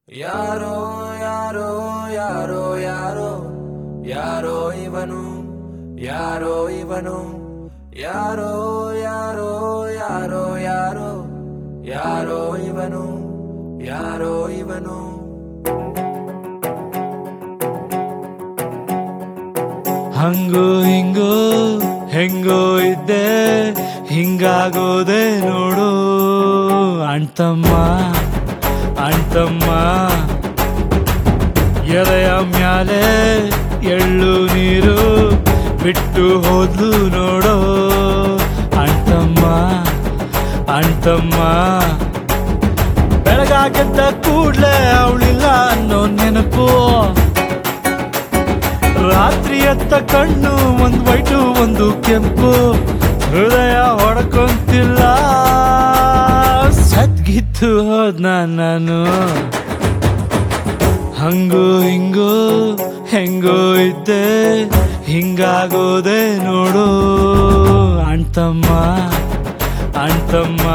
ಯಾರೋ ಯಾರೋ ಯಾರೋ ಯಾರೋ ಯಾರೋ ಇವನು ಯಾರೋ ಇವನು ಯಾರೋ ಯಾರೋ ಯಾರೋ ಯಾರೋ ಯಾರೋ ಇವನು ಯಾರೋ ಇವನು ಹಂಗೋ ಹಿಂಗೋ ಹೆಂಗೋ ಇದ್ದೆ ಹಿಂಗಾಗೋದೆ ನೋಡು ಅಣ್ತಮ್ಮ ಅಣ್ತಮ್ಮ ಎಲೆಯ ಮ್ಯಾಲೆ ಎಳ್ಳು ನೀರು ಬಿಟ್ಟು ಹೋದ್ಲು ನೋಡೋ ಅಣ್ತಮ್ಮ ಅಣ್ತಮ್ಮ ಬೆಳಗಾಗೆದ್ದ ಕೂಡ್ಲೆ ಅವಳಿಲ್ಲ ಅನ್ನೋ ನೆನಪು ರಾತ್ರಿ ಎತ್ತ ಕಣ್ಣು ಒಂದು ವೈಟು ಒಂದು ಕೆಂಪು ಹೃದಯ ಹೊಡ್ಕೊಂತಿಲ್ಲ ಸದ್ಗಿತ್ತು ಹೋದ್ನ ನಾನು ಹಂಗೋ ಹಿಂಗೋ ಹೆಂಗೋ ಇದ್ದೆ ಹಿಂಗಾಗೋದೆ ನೋಡು ಅಣ್ತಮ್ಮ ಅಣ್ತಮ್ಮ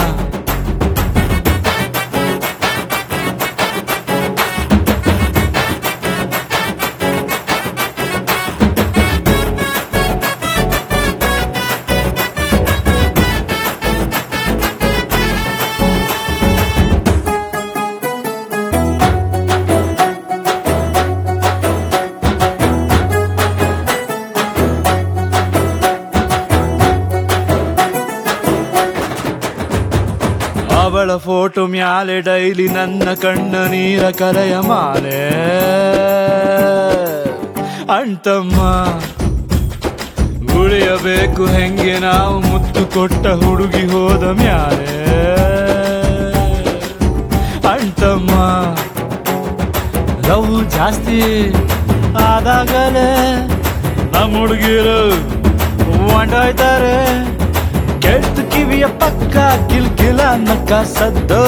ಅವಳ ಫೋಟೋ ಮ್ಯಾಲೆ ಡೈಲಿ ನನ್ನ ಕಣ್ಣ ನೀರ ಕರೆಯ ಮಾಲೆ ಅಣ್ತಮ್ಮ ಉಳಿಯಬೇಕು ಹೆಂಗೆ ನಾವು ಮುತ್ತು ಕೊಟ್ಟ ಹುಡುಗಿ ಹೋದ ಮ್ಯಾಲೆ ಅಣ್ತಮ್ಮ ಲವ್ ಜಾಸ್ತಿ ಆದಾಗಲೇ ನಮ್ಮ ಹುಡುಗಿರು ಹೊಂಟೋಯ್ತಾರೆ ಕೆಟ್ಟ ಕಿವಿಯ ಪಕ್ಕ ಕಿಲ್ಕಿಲ ನಕ್ಕ ಸದ್ದು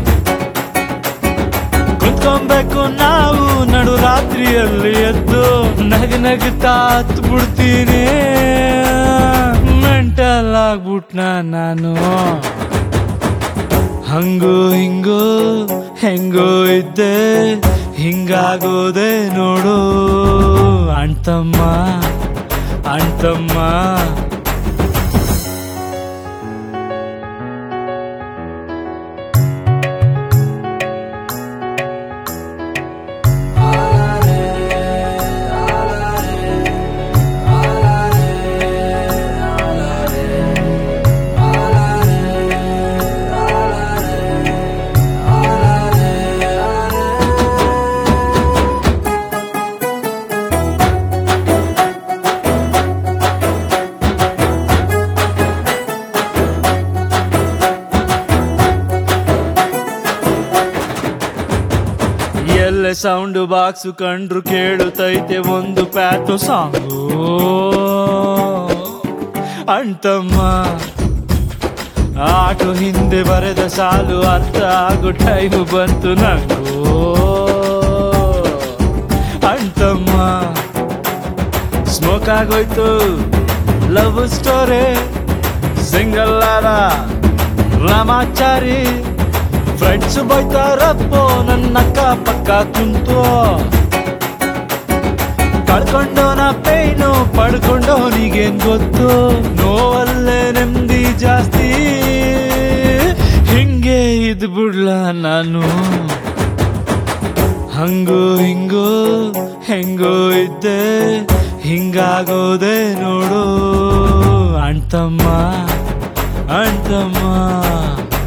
ಕುತ್ಕೊಬೇಕು ನಾವು ನಡು ರಾತ್ರಿಯಲ್ಲಿ ಎದ್ದು ನಗ ನಗುತ್ತಾ ಹತ್ತು ಬಿಡ್ತೀನಿ ಮೆಂಟಲ್ ಆಗ್ಬಿಟ್ನ ನಾನು ಹಂಗೋ ಹಿಂಗೋ ಹೆಂಗೋ ಇದ್ದೆ ಹಿಂಗಾಗೋದೆ ನೋಡು ಅಣ್ತಮ್ಮ ಅಣ್ತಮ್ಮ ಎಲ್ಲ ಸೌಂಡ್ ಬಾಕ್ಸ್ ಕಂಡ್ರು ಕೇಳುತ್ತೈತೆ ಒಂದು ಪ್ಯಾಟು ಸಾಂಗು ಅಣ್ತಮ್ಮ ಆಟೋ ಹಿಂದೆ ಬರೆದ ಸಾಲು ಅರ್ಥ ಆಗೋ ಟೈಮು ಬಂತು ನಂಗೂ ಅಣ್ತಮ್ಮ ಸ್ಮೋಕ್ ಆಗೋಯ್ತು love story single Ramachari friends ಬೈತಾರಪ್ಪೋ ನನ್ನ ಅಕ್ಕ ಪಕ್ಕ ಕುಂತು ಕಳ್ಕೊಂಡೋನ ಪೇನು ಪಡ್ಕೊಂಡೋನಿಗೇನ್ ಗೊತ್ತು ನೋವಲ್ಲೇ ನೆಮ್ಮದಿ ಜಾಸ್ತಿ ಹಿಂಗೆ ಇದ್ ಬಿಡ್ಲ ನಾನು ಹಂಗೋ ಹಿಂಗೋ ಹೆಂಗೋ ಇದ್ದೆ ಹಿಂಗಾಗೋದೆ ನೋಡು ಅಣ್ತಮ್ಮ ಅಣ್ತಮ್ಮ